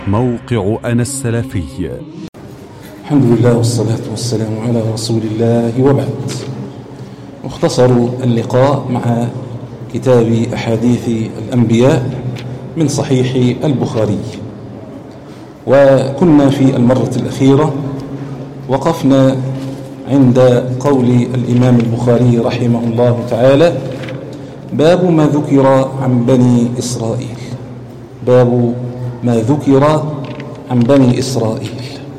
موقع أنا السلفي الحمد لله والصلاة والسلام على رسول الله وبعد مختصر اللقاء مع كتاب أحاديث الأنبياء من صحيح البخاري وكنا في المرة الأخيرة وقفنا عند قول الإمام البخاري رحمه الله تعالى باب ما ذكر عن بني إسرائيل باب ما ذكر عن بني إسرائيل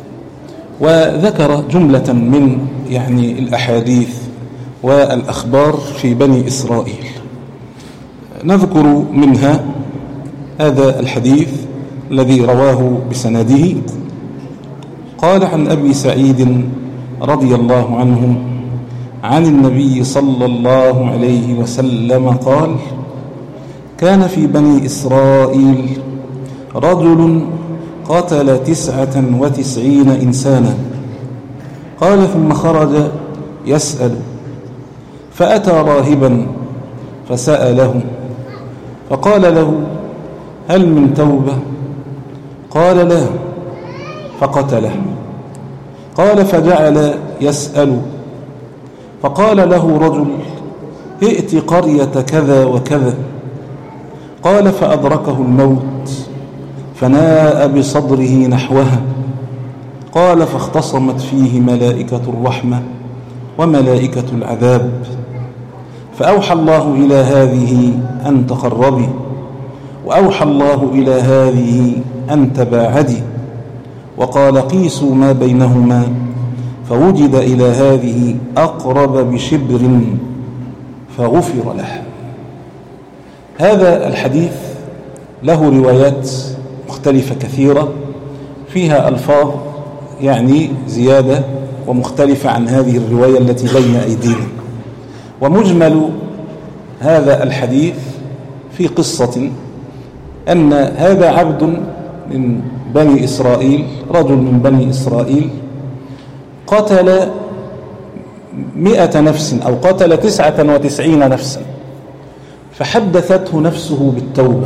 وذكر جملة من يعني الأحاديث والأخبار في بني إسرائيل نذكر منها هذا الحديث الذي رواه بسنده قال عن أبي سعيد رضي الله عنه عن النبي صلى الله عليه وسلم قال كان في بني إسرائيل رجل قتل تسعة وتسعين إنسانا قال ثم خرج يسأل فأتى راهبا فسأله فقال له هل من توبة قال لا فقتله قال فجعل يسأل فقال له رجل ائت قرية كذا وكذا قال فأدركه الموت فناء بصدره نحوها قال فاختصمت فيه ملائكة الرحمة وملائكة العذاب فأوحى الله إلى هذه أن تقربي وأوحى الله إلى هذه أن تباعدي وقال قيسوا ما بينهما فوجد إلى هذه أقرب بشبر فغفر له هذا الحديث له روايات مختلفة كثيرة فيها ألفاظ يعني زيادة ومختلفة عن هذه الرواية التي بين أيدينا ومجمل هذا الحديث في قصة أن هذا عبد من بني إسرائيل رجل من بني إسرائيل قتل مئة نفس أو قتل تسعة وتسعين نفسا فحدثته نفسه بالتوبة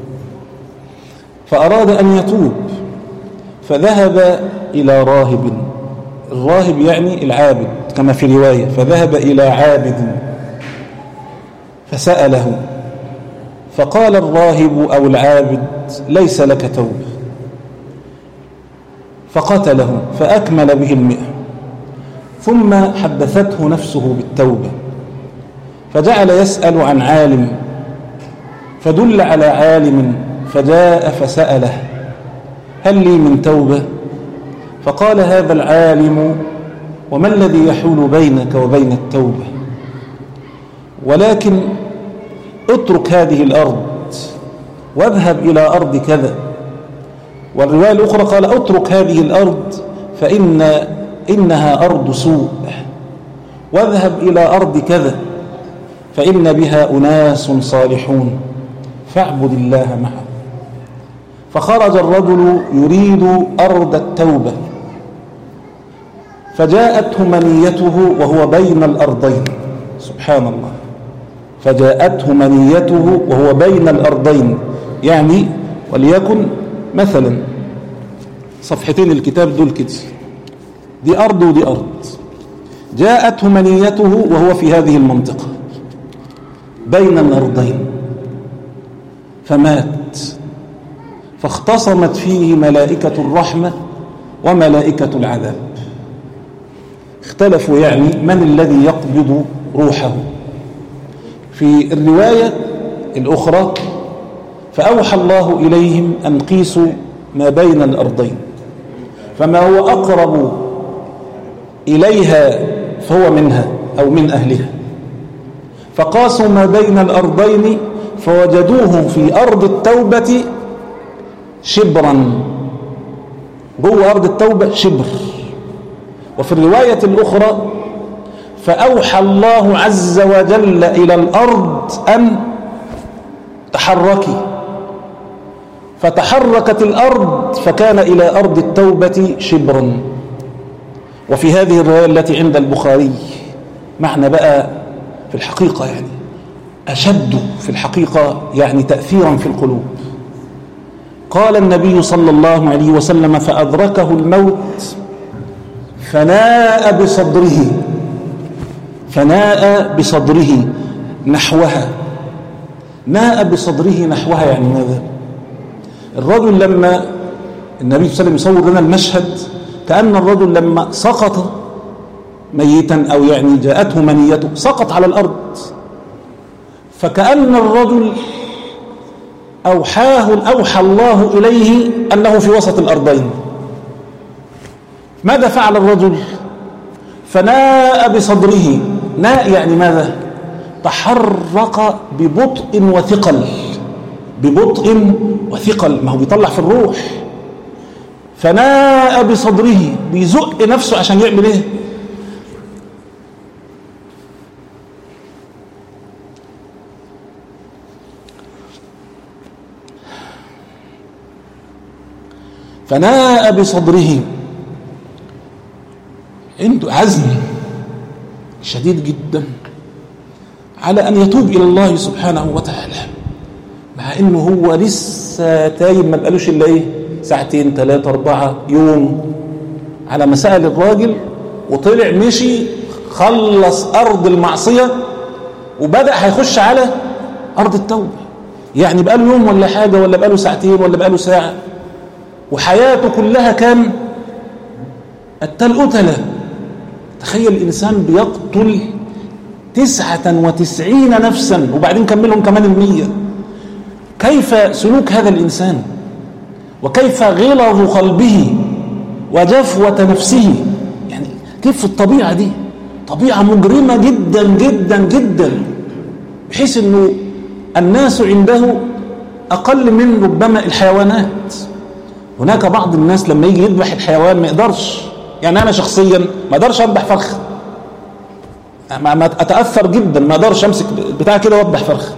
فأراد أن يتوب فذهب إلى راهب الراهب يعني العابد كما في رواية فذهب إلى عابد فسأله فقال الراهب أو العابد ليس لك توبة فقتله فأكمل به المئة ثم حدثته نفسه بالتوبة فجعل يسأل عن عالم فدل على عالم فجاء فسأله هل لي من توبة فقال هذا العالم وما الذي يحول بينك وبين التوبة ولكن اترك هذه الأرض واذهب إلى أرض كذا والرواية الأخرى قال اترك هذه الأرض فإن إنها أرض سوء واذهب إلى أرض كذا فإن بها أناس صالحون فاعبد الله معه فخرج الرجل يريد أرض التوبة فجاءته منيته وهو بين الأرضين سبحان الله فجاءته منيته وهو بين الأرضين يعني وليكن مثلا صفحتين الكتاب دول كده دي أرض ودي أرض جاءته منيته وهو في هذه المنطقة بين الأرضين فمات فاختصمت فيه ملائكة الرحمة وملائكة العذاب اختلفوا يعني من الذي يقبض روحه في الرواية الأخرى فأوحى الله إليهم أن قيسوا ما بين الأرضين فما هو أقرب إليها فهو منها أو من أهلها فقاسوا ما بين الأرضين فوجدوه في أرض التوبة شبرا جوه أرض التوبة شبر وفي الرواية الأخرى فأوحى الله عز وجل إلى الأرض أن تحركي فتحركت الأرض فكان إلى أرض التوبة شبرا وفي هذه الرواية التي عند البخاري معنى بقى في الحقيقة يعني أشد في الحقيقة يعني تأثيرا في القلوب قال النبي صلى الله عليه وسلم فأدركه الموت فناء بصدره فناء بصدره نحوها ناء بصدره نحوها يعني ماذا الرجل لما النبي صلى الله عليه وسلم يصور لنا المشهد كأن الرجل لما سقط ميتا أو يعني جاءته منيته سقط على الأرض فكأن الرجل أوحاه أوحى الله إليه أنه في وسط الأرضين ماذا فعل الرجل فناء بصدره ناء يعني ماذا تحرق ببطء وثقل ببطء وثقل ما هو بيطلع في الروح فناء بصدره بيزق نفسه عشان يعمل ايه فناء بصدره عنده عزم شديد جدا على أن يتوب إلى الله سبحانه وتعالى مع أنه هو لسه تايب ما بقالوش إلا إيه ساعتين ثلاثة أربعة يوم على مسائل الراجل وطلع مشي خلص أرض المعصية وبدأ هيخش على أرض التوبة يعني بقاله يوم ولا حاجة ولا بقاله ساعتين ولا بقاله ساعة وحياته كلها كان التلقتلة تخيل الإنسان بيقتل تسعة وتسعين نفسا وبعدين كملهم كمان المية كيف سلوك هذا الإنسان وكيف غلظ قلبه وجفوة نفسه يعني كيف الطبيعة دي طبيعة مجرمة جدا جدا جدا بحيث أنه الناس عنده أقل من ربما الحيوانات هناك بعض الناس لما يجي يذبح الحيوان ما يقدرش يعني أنا شخصيا ما أقدرش أذبح فرخ ما أتأثر جدا ما أقدرش أمسك بتاع كده وأذبح فرخ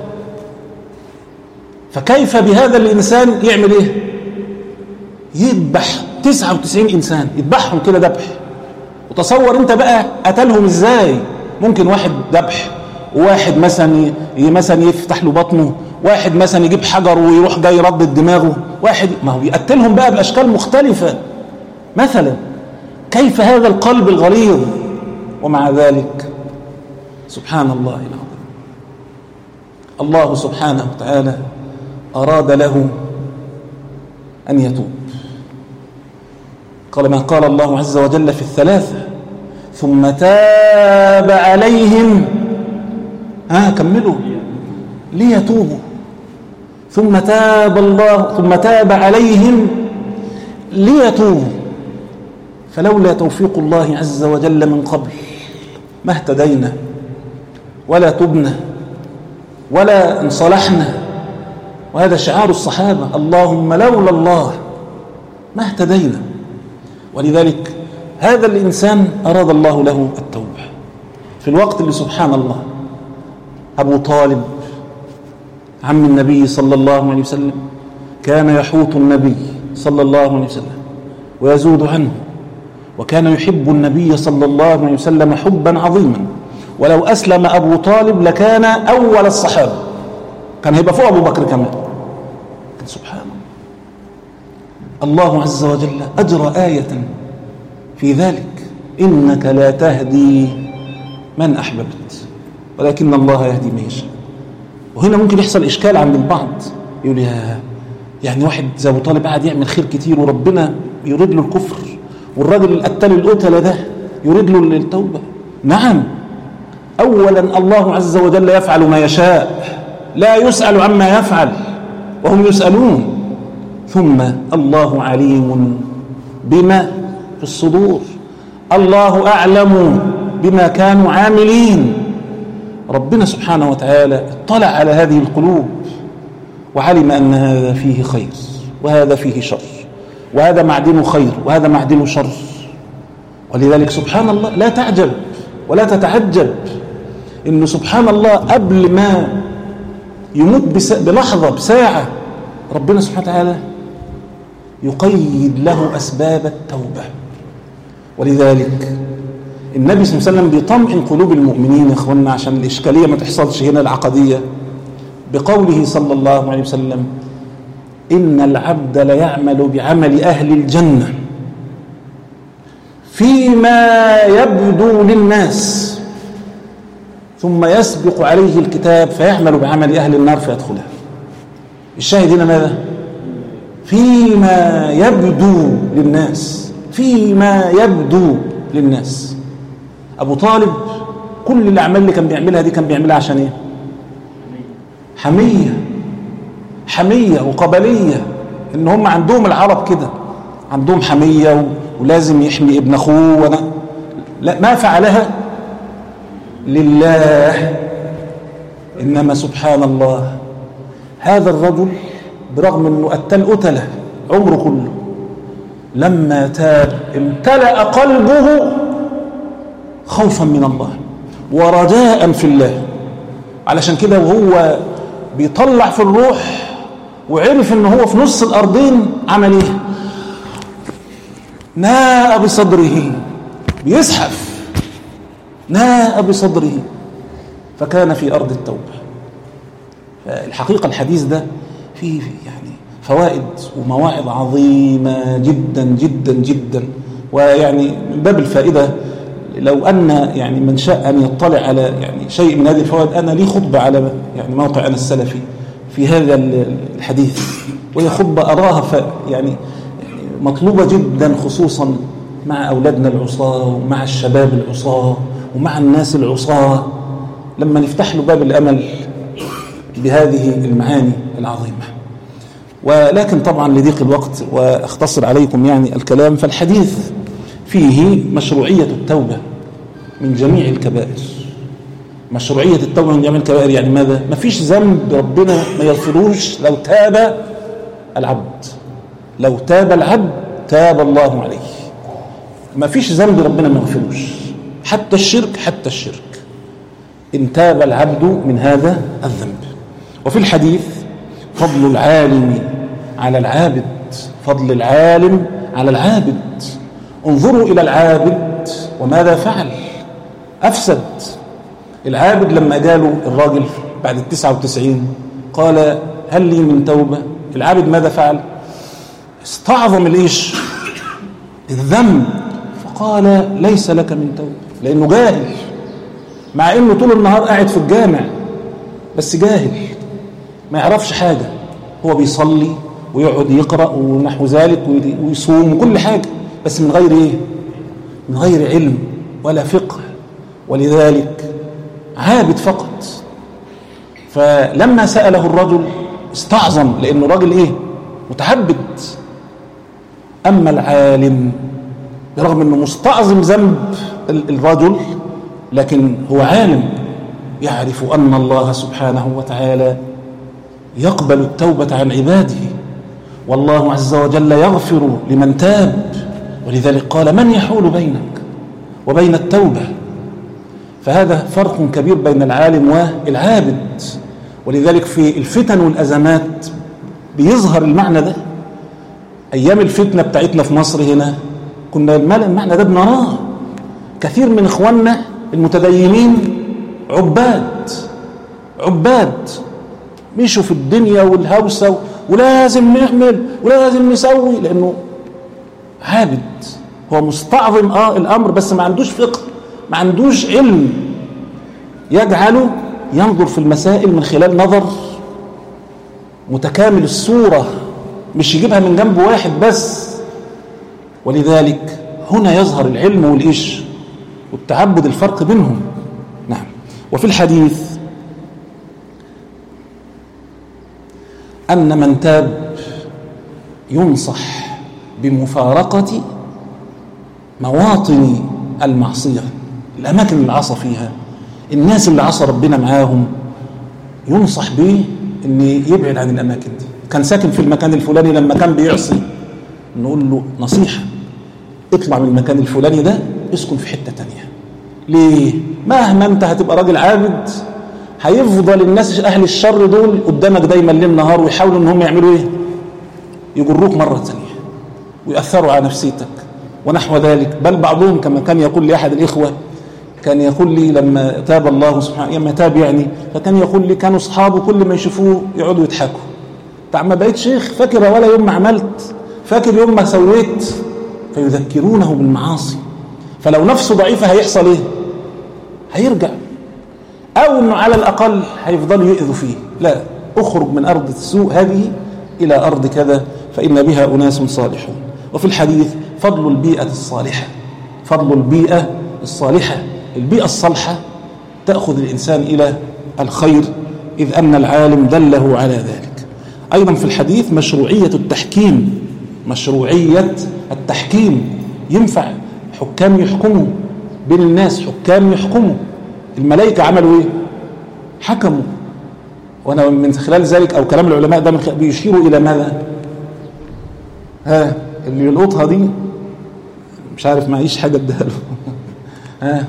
فكيف بهذا الإنسان يعمل إيه يذبح 99 إنسان يذبحهم كده ذبح وتصور أنت بقى قتلهم إزاي ممكن واحد ذبح وواحد مثلا مثلا يفتح له بطنه واحد مثلا يجيب حجر ويروح جاي يردد دماغه واحد ما هو يقتلهم بقى بأشكال مختلفة مثلا كيف هذا القلب الغليظ ومع ذلك سبحان الله العظيم الله سبحانه وتعالى أراد له أن يتوب قال ما قال الله عز وجل في الثلاثة ثم تاب عليهم ها كملوا ليتوبوا ثم تاب الله ثم تاب عليهم ليتوبوا فلولا توفيق الله عز وجل من قبل ما اهتدينا ولا تبنا ولا انصلحنا وهذا شعار الصحابة اللهم لولا الله ما اهتدينا ولذلك هذا الإنسان أراد الله له التوبة في الوقت اللي سبحان الله أبو طالب عم النبي صلى الله عليه وسلم كان يحوط النبي صلى الله عليه وسلم ويزود عنه وكان يحب النبي صلى الله عليه وسلم حبا عظيما ولو أسلم أبو طالب لكان أول الصحابة كان هيبقى فوق أبو بكر كمان سبحان الله الله عز وجل أجرى آية في ذلك إنك لا تهدي من أحببت ولكن الله يهدي من يشاء وهنا ممكن يحصل إشكال عند البعض يقول يا يعني واحد زي أبو طالب قاعد يعمل خير كتير وربنا يريد له الكفر والراجل القتال القتلة ده يريد له التوبة نعم أولا الله عز وجل يفعل ما يشاء لا يسأل عما يفعل وهم يسألون ثم الله عليم بما في الصدور الله أعلم بما كانوا عاملين ربنا سبحانه وتعالى اطلع على هذه القلوب وعلم أن هذا فيه خير وهذا فيه شر وهذا معدن خير وهذا معدن شر ولذلك سبحان الله لا تعجب ولا تتعجب انه سبحان الله قبل ما يموت بس بلحظة بساعة ربنا سبحانه وتعالى يقيد له أسباب التوبة ولذلك النبي صلى الله عليه وسلم بيطمئن قلوب المؤمنين يا اخوانا عشان الإشكالية ما تحصلش هنا العقدية بقوله صلى الله عليه وسلم إن العبد ليعمل بعمل أهل الجنة فيما يبدو للناس ثم يسبق عليه الكتاب فيعمل بعمل أهل النار فيدخلها الشاهد هنا ماذا؟ فيما يبدو للناس فيما يبدو للناس أبو طالب كل الأعمال اللي كان بيعملها دي كان بيعملها عشان إيه؟ حمية حمية وقبلية إن هم عندهم العرب كده عندهم حمية ولازم يحمي ابن أخوه وأنا لا ما فعلها لله إنما سبحان الله هذا الرجل برغم أنه قتل قتله عمره كله لما تاب امتلأ قلبه خوفا من الله ورجاء في الله علشان كده وهو بيطلع في الروح وعرف ان هو في نص الارضين عمل ايه ناء بصدره بيزحف ناء بصدره فكان في ارض التوبه الحقيقه الحديث ده فيه يعني فوائد ومواعظ عظيمه جدا جدا جدا ويعني من باب الفائده لو ان يعني من شاء ان يطلع على يعني شيء من هذه الفوائد انا لي خطبه على يعني موقع انا السلفي في هذا الحديث وهي خطبه اراها ف يعني مطلوبه جدا خصوصا مع اولادنا العصاه ومع الشباب العصاه ومع الناس العصاه لما نفتح له باب الامل بهذه المعاني العظيمه ولكن طبعا لضيق الوقت واختصر عليكم يعني الكلام فالحديث فيه مشروعية التوبة من جميع الكبائر مشروعية التوبة من جميع الكبائر يعني ماذا؟ ما فيش ذنب ربنا ما يغفروش لو تاب العبد لو تاب العبد تاب الله عليه ما فيش ذنب ربنا ما يغفروش حتى الشرك حتى الشرك إن تاب العبد من هذا الذنب وفي الحديث فضل العالم على العابد فضل العالم على العابد انظروا إلى العابد وماذا فعل أفسد العابد لما جاله الراجل بعد التسعة وتسعين قال هل لي من توبة العابد ماذا فعل استعظم الإيش الذنب فقال ليس لك من توبة لأنه جاهل مع أنه طول النهار قاعد في الجامع بس جاهل ما يعرفش حاجة هو بيصلي ويقعد يقرأ ونحو ذلك ويصوم وكل حاجة بس من غير ايه من غير علم ولا فقه ولذلك عابد فقط فلما سأله الرجل استعظم لأنه راجل ايه متعبد أما العالم برغم أنه مستعظم ذنب الرجل لكن هو عالم يعرف أن الله سبحانه وتعالى يقبل التوبة عن عباده والله عز وجل يغفر لمن تاب ولذلك قال من يحول بينك وبين التوبة فهذا فرق كبير بين العالم والعابد ولذلك في الفتن والأزمات بيظهر المعنى ده أيام الفتنة بتاعتنا في مصر هنا كنا المعنى ده بنراه كثير من إخواننا المتدينين عباد عباد مشوا في الدنيا والهوسة ولازم نعمل ولازم نسوي لأنه عابد هو مستعظم اه الامر بس ما عندوش فقه ما عندوش علم يجعله ينظر في المسائل من خلال نظر متكامل الصوره مش يجيبها من جنب واحد بس ولذلك هنا يظهر العلم والايش والتعبد الفرق بينهم نعم وفي الحديث ان من تاب ينصح بمفارقة مواطن المعصية الأماكن اللي عصى فيها الناس اللي عصى ربنا معاهم ينصح به ان يبعد عن الأماكن دي كان ساكن في المكان الفلاني لما كان بيعصي نقول له نصيحة اطلع من المكان الفلاني ده اسكن في حتة تانية ليه؟ مهما انت هتبقى راجل عابد هيفضل الناس أهل الشر دول قدامك دايما ليل نهار ويحاولوا ان هم يعملوا ايه؟ يجروك مرة تانية ويأثروا على نفسيتك ونحو ذلك بل بعضهم كما كان يقول لي أحد الإخوة كان يقول لي لما تاب الله سبحانه لما تاب يعني فكان يقول لي كانوا أصحابه كل ما يشوفوه يقعدوا يضحكوا تعال ما بقيت شيخ فاكر ولا يوم ما عملت فاكر يوم ما سويت فيذكرونه بالمعاصي فلو نفسه ضعيفة هيحصل ايه هيرجع او انه على الاقل هيفضلوا يؤذوا فيه لا اخرج من ارض السوء هذه الى ارض كذا فان بها اناس صالحون وفي الحديث فضل البيئة الصالحة فضل البيئة الصالحة البيئة الصالحة تأخذ الإنسان إلى الخير إذ أن العالم دله على ذلك أيضا في الحديث مشروعية التحكيم مشروعية التحكيم ينفع حكام يحكموا بين الناس حكام يحكموا الملائكة عملوا ايه حكموا وانا من خلال ذلك او كلام العلماء ده بيشيروا الى ماذا ها اللي يلقطها دي مش عارف معيش حاجه اديها له ها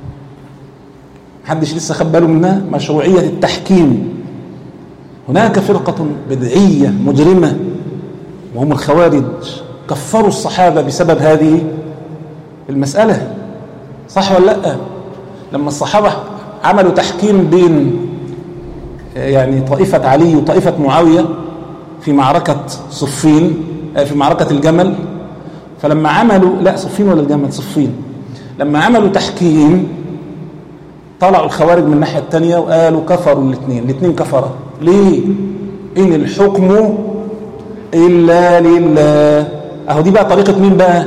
محدش لسه خد باله منها مشروعيه التحكيم هناك فرقه بدعيه مجرمه وهم الخوارج كفروا الصحابه بسبب هذه المساله صح ولا لا لما الصحابه عملوا تحكيم بين يعني طائفه علي وطائفه معاويه في معركه صفين في معركه الجمل فلما عملوا لا صفين ولا الجمل صفين لما عملوا تحكيم طلعوا الخوارج من الناحيه الثانيه وقالوا كفروا الاثنين الاثنين كفروا ليه ان الحكم الا لله اهو دي بقى طريقه مين بقى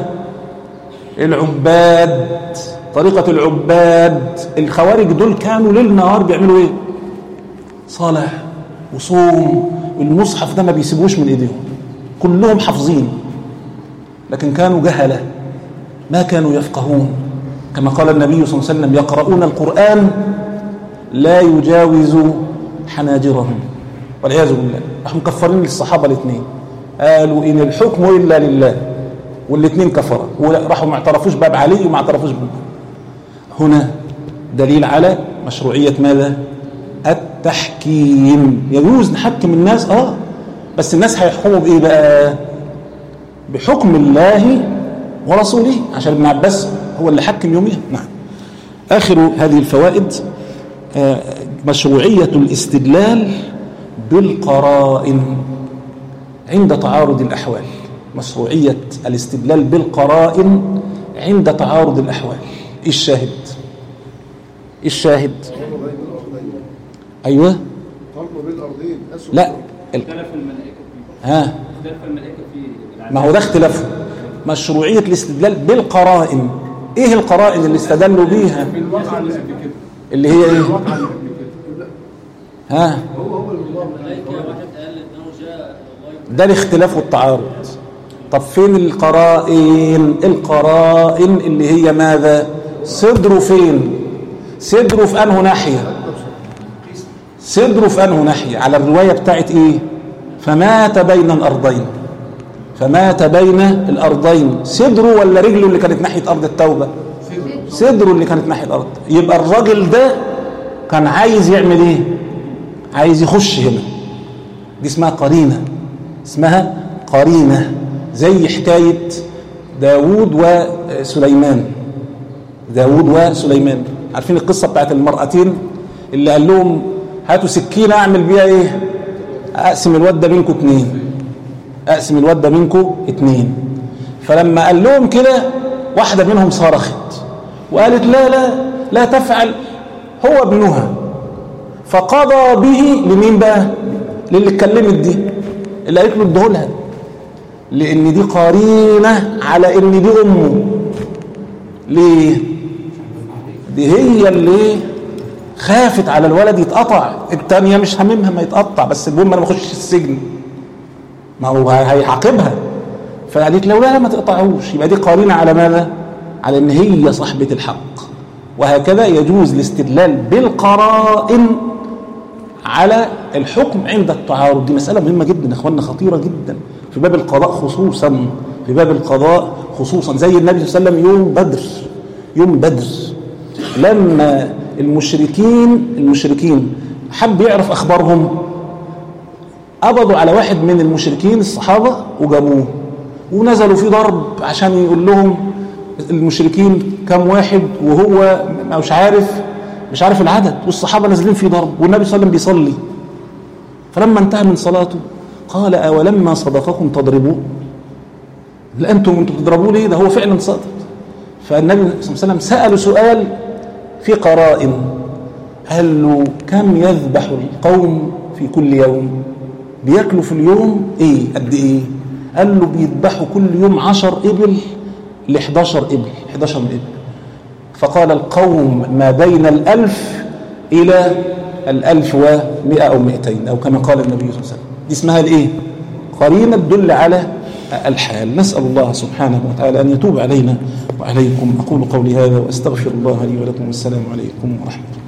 العباد طريقه العباد الخوارج دول كانوا ليل نهار بيعملوا ايه صلاه وصوم والمصحف ده ما بيسيبوش من ايديهم كلهم حافظين لكن كانوا جهله ما كانوا يفقهون كما قال النبي صلى الله عليه وسلم يقرؤون القرآن لا يجاوز حناجرهم والعياذ بالله راحوا مكفرين للصحابة الاثنين قالوا إن الحكم إلا لله والاثنين كفروا وراحوا ما اعترفوش باب علي وما اعترفوش باب هنا دليل على مشروعية ماذا التحكيم يجوز نحكم الناس اه بس الناس هيحكموا بايه بقى بحكم الله ورسوله عشان ابن عباس هو اللي حكم يوميها نعم آخر هذه الفوائد مشروعية الاستدلال بالقرائن عند تعارض الأحوال مشروعية الاستدلال بالقرائن عند تعارض الأحوال الشاهد الشاهد أيوة لا اختلف الملائكة فيه ها اختلف الملائكة فيه ما هو ده اختلافهم مشروعية الاستدلال بالقرائن ايه القرائن اللي استدلوا بيها في الواقع اللي قبل كده اللي هي ايه الواقع اللي قبل كده ها الملائكة واحد قال انه جاء الله ده الاختلاف والتعارض طب فين القرائن القرائن اللي هي ماذا صدره فين صدره في انه ناحية صدره في انه ناحية على الرواية بتاعت ايه فمات بين الارضين فمات بين الارضين صدره ولا رجله اللي كانت ناحية ارض التوبة صدره اللي كانت ناحية الارض يبقى الراجل ده كان عايز يعمل ايه عايز يخش هنا دي اسمها قرينة اسمها قرينة زي حكاية داود وسليمان داود وسليمان عارفين القصة بتاعت المرأتين اللي قال لهم هاتوا سكينة اعمل بيها ايه اقسم الواد ده بينكم اتنين اقسم الواد ده بينكم اتنين فلما قال لهم كده واحدة منهم صرخت وقالت لا لا لا تفعل هو ابنها فقضى به لمين بقى للي اتكلمت دي اللي قالت له اديهولها لان دي قرينه على ان دي امه ليه دي هي اللي خافت على الولد يتقطع التانية مش هممها ما يتقطع بس المهم انا ما اخش السجن ما هو هيعاقبها فقالت له لا ما تقطعوش يبقى دي قرينه على ماذا على ان هي صاحبه الحق وهكذا يجوز الاستدلال بالقرائن على الحكم عند التعارض دي مسألة مهمة جدا يا اخواننا خطيرة جدا في باب القضاء خصوصا في باب القضاء خصوصا زي النبي صلى الله عليه وسلم يوم بدر يوم بدر لما المشركين المشركين حب يعرف أخبارهم قبضوا على واحد من المشركين الصحابة وجابوه ونزلوا في ضرب عشان يقول لهم المشركين كم واحد وهو مش عارف مش عارف العدد والصحابة نازلين في ضرب والنبي صلى الله عليه وسلم بيصلي فلما انتهى من صلاته قال أولما صدقكم تضربوه لا أنتم أنتم تضربوه ليه ده هو فعلا صادق فالنبي صلى الله عليه وسلم سأله سؤال في قرائن قال له كم يذبح القوم في كل يوم بياكلوا في اليوم ايه قد ايه قال له بيذبحوا كل يوم عشر ابل ل 11 ابل 11 ابل فقال القوم ما بين الألف إلى الألف ومئة أو مئتين أو كما قال النبي صلى الله عليه وسلم دي اسمها الإيه؟ قرينة تدل على الحال نسأل الله سبحانه وتعالى أن يتوب علينا وعليكم أقول قولي هذا وأستغفر الله لي ولكم والسلام عليكم ورحمة الله